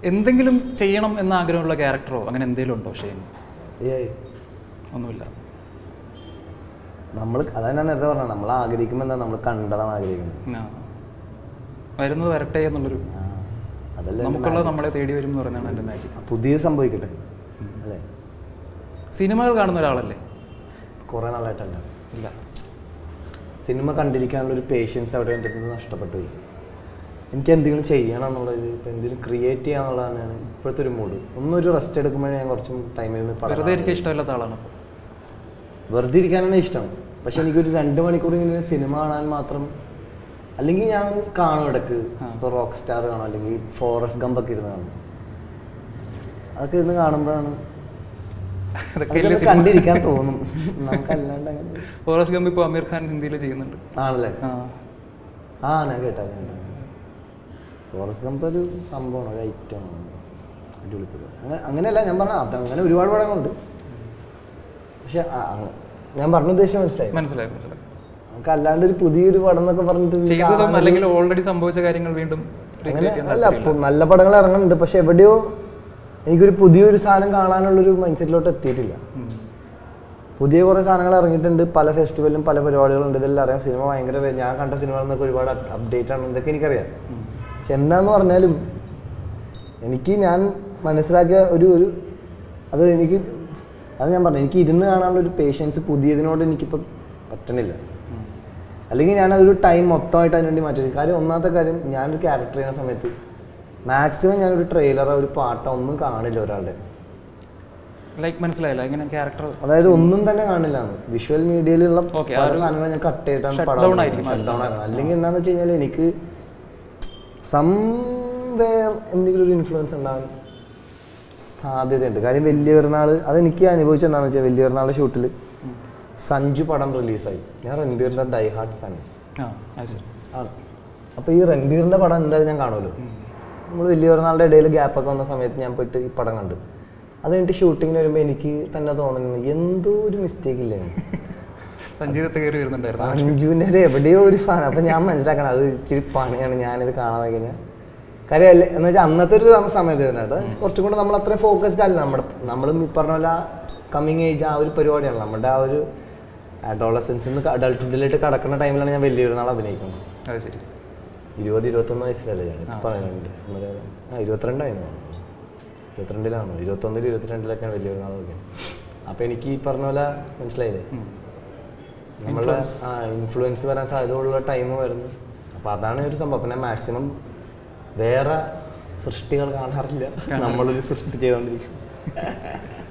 എന്തെങ്കിലും ചെയ്യണം എന്ന ആഗ്രഹമുള്ള ക്യാരക്ടറോ അങ്ങനെ എന്തെങ്കിലും ഉണ്ടോ ഷെയ്ൻ ഏയ് ഒന്നുമില്ല നമ്മൾ അതാണ് ഞാൻ നേരത്തെ പറഞ്ഞത് നമ്മൾ ആഗ്രഹിക്കുമ്പോൾ എന്താ നമ്മൾ കണ്ടതാണ് ആഗ്രഹിക്കുന്നത് ആ. വരുന്നത് വരട്ടെ എന്നുള്ളൊരു ആ, അതല്ലേ നമുക്കുള്ളത് നമ്മളെ തേടി വരും എന്ന് പറയുന്നതാണ് എൻ്റെ മാജിക് പുതിയ സംഭവിക്കട്ടെ അല്ലേ സിനിമകൾ കാണുന്ന ഒരാളല്ലേ കുറേ നാളായിട്ടല്ല ഇല്ല സിനിമ കണ്ടിരിക്കാനുള്ള ഒരു പേഷ്യൻസ് അവിടെ എൻ്റെ അടുത്ത് നിന്ന് നഷ്ടപ്പെട്ടു പോയി എനിക്ക് എന്തെങ്കിലും ചെയ്യണം എന്നുള്ളത് ഇപ്പം എന്തെങ്കിലും ക്രിയേറ്റ് ചെയ്യാന്നുള്ളതാണ് ഇപ്പോഴത്തെ ഒരു മൂഡ് ഒന്നൊരു റെസ്റ്റ് എടുക്കുമ്പോഴേ ഞാൻ കുറച്ചും ടൈമിൽ നിന്ന് പടം വെറുതെ എനിക്ക് ഇഷ്ടമില്ലാത്ത ആളാണ് വെറുതെ ഇരിക്കാനാണ് ഇഷ്ടം പക്ഷെ എനിക്കൊരു രണ്ട് മണിക്കൂർ ഇങ്ങനെ സിനിമ കാണാൻ മാത്രം അല്ലെങ്കിൽ ഞാൻ കാണും ഇടക്ക് ഇപ്പോൾ റോക്ക് സ്റ്റാർ കാണും അല്ലെങ്കിൽ ഫോറസ്റ്റ് ഗമ്പൊക്കെ ഇരുന്ന് കാണും അതൊക്കെ ഇരുന്ന് കാണുമ്പോഴാണ് അതൊക്കെ അതൊക്കെ അല്ലേ ഒന്ന് കണ്ടിരിക്കാൻ തോന്നും നമുക്കല്ലാണ്ട് അങ്ങനെ ഫോറസ്റ്റ് ഗംപ് ഇപ്പോൾ അമീർ ഖാൻ ഹിന്ദിയിൽ ചെയ്യുന്നുണ്ട് ആണല്ലേ ആ ആ ഞാൻ കേട്ടാ ഫോറസ്റ്റ് ഗംപ് ഒരു സംഭവമാണ് ഒരു ഐറ്റമാണ് അടിപൊളി പടം. അങ്ങനെ അങ്ങനെയല്ല ഞാൻ പറഞ്ഞ അത് അങ്ങനെ ഒരുപാട് പടങ്ങളുണ്ട് പക്ഷെ ആ- അങ്ങ- ഞാൻ പറഞ്ഞ ഉദ്ദേശം മനസ്സിലായി മനസ്സിലായി മനസ്സിലായി നമുക്ക് അല്ലാണ്ട് ഒരു പുതിയൊരു പടം എന്നൊക്കെ പറഞ്ഞിട്ട് ഇത് ചെയ്തതും കാണാനൊരു- അല്ലെങ്കിൽ ഓൾറെഡി സംഭവിച്ച കാര്യങ്ങൾ വീണ്ടും അങ്ങനെ recreate ചെയ്യാൻ അല്ല താല്പര്യമില്ല. ഇപ്പൊ നല്ല പടങ്ങൾ ഇറങ്ങുന്നുണ്ട് പക്ഷെ എവിടെയോ എനിക്കൊരു പുതിയൊരു സാധനം കാണാനുള്ളൊരു മൈൻഡ് സെറ്റിലോട്ട് എത്തിയിട്ടില്ല ഉം. പുതിയ കുറേ സാധനങ്ങൾ ഇറങ്ങിയിട്ടുണ്ട് പല ഫെസ്റ്റിവലിലും പല പരിപാടികളുണ്ട് ഇതെല്ലാം അറിയാം സിനിമ ഭയങ്കര വേ- ഞാൻ കണ്ട സിനിമകളിൽ നിന്നൊക്കെ ഒരുപാട് അപ്ഡേറ്റ് ആണ് ഇതൊക്കെ എനിക്കറിയാം പക്ഷെ എന്താന്ന് പറഞ്ഞാലും എനിക്ക് ഞാൻ മനസ്സിലാക്കിയ ഒരു ഒരു അത് എനിക്ക് അത് ഞാൻ പറഞ്ഞു എനിക്ക് ഇരുന്ന് കാണാനുള്ള ഒരു പേഷ്യൻസ് പുതിയതിനോട് എനിക്കിപ്പോൾ പറ്റണില്ല അല്ലെങ്കിൽ ഞാൻ അതൊരു ടൈം മൊത്തമായിട്ട് അതിന് വേണ്ടി മാറ്റി കാര്യം ഒന്നാമത്തെ കാര്യം ഞാനൊരു ക്യാരക്ടർ ചെയ്യുന്ന സമയത്ത് മാക്സിമം ഞാനൊരു ട്രെയിലറോ ഒരു പാട്ടോ ഒന്നും കാണില്ല ഒരാളുടെ ലൈക്ക് മനസ്സിലായില്ല ഇങ്ങനെ ക്യാരക്ടർ അതായത് ഒന്നും തന്നെ കാണില്ല വിഷ്വൽ മീഡിയയിലുള്ള Okay, പല ആ ഒരു സാധനങ്ങൾ ഞാൻ കട്ട് ചെയ്തിട്ടാണ് shut പടം down ആയിരിക്കും ആ ഒരു shut down ആക്കുന്നത്. അല്ലെങ്കിൽ എന്താന്ന് വെച്ച് കഴിഞ്ഞാൽ എനിക്ക് സംവേർ എന്തെങ്കിലും ഒരു ഇൻഫ്ലുവൻസ് ഉണ്ടാകാൻ സാധ്യതയുണ്ട് കാര്യം വലിയ പെരുന്നാൾ അതെനിക്ക് അനുഭവിച്ചത് എന്താണെന്ന് വെച്ചാൽ വലിയ പെരുന്നാൾ ഷൂട്ടിൽ സഞ്ജു പടം റിലീസായി ഞാൻ രൺബീറിൻ്റെ ഡൈ ഹാർട്ട് ഫാൻ ആ അത് ശരി ആണ് അപ്പോൾ ഈ രൺബീറിൻ്റെ പടം എന്തായാലും ഞാൻ കാണുമല്ലോ നമ്മൾ വലിയ പെരുന്നാളുടെ ഇടയിൽ ഗ്യാപ്പൊക്കെ വന്ന സമയത്ത് ഞാൻ പോയിട്ട് ഈ പടം കണ്ടു അത് കഴിഞ്ഞിട്ട് ഷൂട്ടിങ്ങിന് വരുമ്പോൾ എനിക്ക് തന്നെ തോന്നുന്നു എന്തോ ഒരു മിസ്റ്റേക്ക് ഇല്ലേ സംഗീതത്തെ കയറി വരുന്നുണ്ടായിരുന്നു സഞ്ജുവിൻ്റെ ഒരു എവിടെയോ ഒരു സാധനം അപ്പം ഞാൻ മനസ്സിലാക്കണം അത് ഇച്ചിരി പണിയാണ് ഞാനിത് കാണാൻ കഴിഞ്ഞാൽ കാര്യം അല്ലേ എന്ന് വെച്ചാൽ അന്നത്തെ ഒരു സമയത്ത് തന്നെ കേട്ടോ കുറച്ചും കൂടെ നമ്മൾ അത്രയും ഫോക്കസ്ഡ് അല്ല നമ്മുടെ നമ്മളും ഈ പറഞ്ഞ പോലെ കമ്മിങ് ഏജ് ആ ഒരു പരിപാടിയാണ് നമ്മുടെ ആ ഒരു അഡോളസൻസിൽ നിന്ന് അഡൾട്ട്ഹുഡിലേക്ക് കടക്കുന്ന ടൈമിലാണ് ഞാൻ വലിയ പെരുന്നാൾ അഭിനയിക്കുന്നത് അത് ശരി ഇരുപത് ഇരുപത്തൊന്ന് വയസ്സിലല്ലേ ഞാൻ ഇപ്പം പറയുന്നുണ്ട് ഒന്നര ആ ഇരുപത്തിരണ്ടായിരുന്നു ഇരുപത്തിരണ്ടിലാണോ ഇരുപത്തൊന്നിൽ ഇരുപത്തിരണ്ടിലൊക്കെയാണ് വലിയ പെരുന്നാളൊക്കെ അപ്പോൾ എനിക്ക് ഈ പറഞ്ഞ പോലെ മനസ്സിലായില്ലേ ഉം. നമ്മളുടെ ആ ഇൻഫ്ലുവൻസ് വരാൻ സാധ്യതയുള്ള ടൈം വരുന്നു അപ്പോൾ അതാണ് ഒരു സംഭവം പിന്നെ മാക്സിമം വേറെ സൃഷ്ടികൾ കാണാറില്ല നമ്മളൊരു സൃഷ്ടി ചെയ്തുകൊണ്ടിരിക്കും